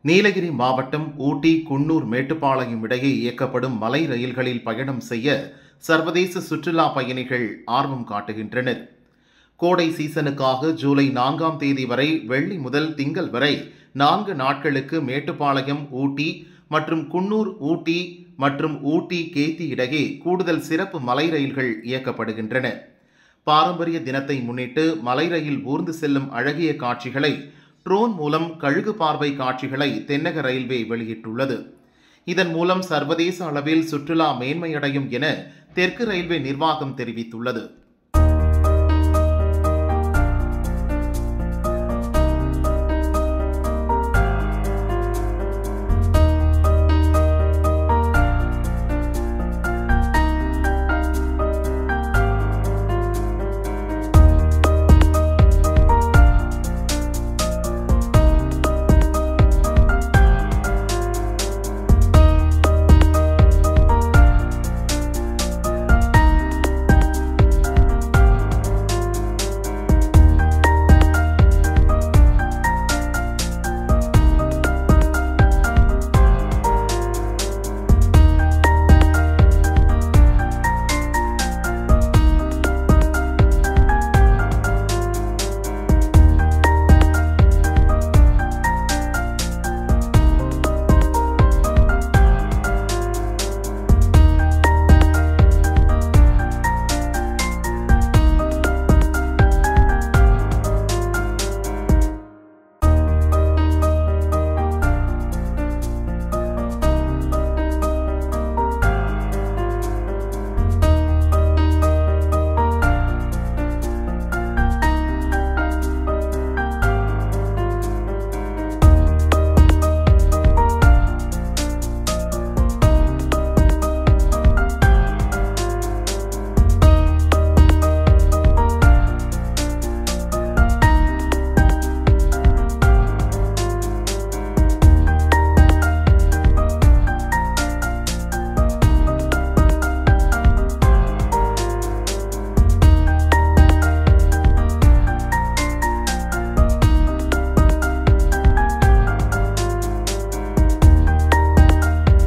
நீலகிரி மாவட்டம் ஊட்டி குன்னூர் மேட்டுப்பாளையம் இடையே இயக்கப்படும் மலை ரயில்களில் பயணம் செய்ய சர்வதேச சுற்றுலா பயணிகள் ஆர்வம் காட்டுகின்றனர் கோடை சீசனுக்காக ஜூலை நான்காம் தேதி வரை வெள்ளி முதல் திங்கள் வரை நான்கு நாட்களுக்கு மேட்டுப்பாளையம் ஊட்டி மற்றும் குன்னூர் ஊட்டி மற்றும் ஊட்டி கேத்தி இடையே கூடுதல் சிறப்பு மலை ரயில்கள் இயக்கப்படுகின்றன பாரம்பரிய தினத்தை முன்னிட்டு மலை ரயில் ஊர்ந்து செல்லும் அழகிய காட்சிகளை ட்ரோன் மூலம் கழுகு பார்வை காட்சிகளை தென்னக ரயில்வே வெளியிட்டுள்ளது இதன் மூலம் சர்வதேச அளவில் சுற்றுலா மேன்மையடையும் என தெற்கு ரயில்வே நிர்வாகம் தெரிவித்துள்ளது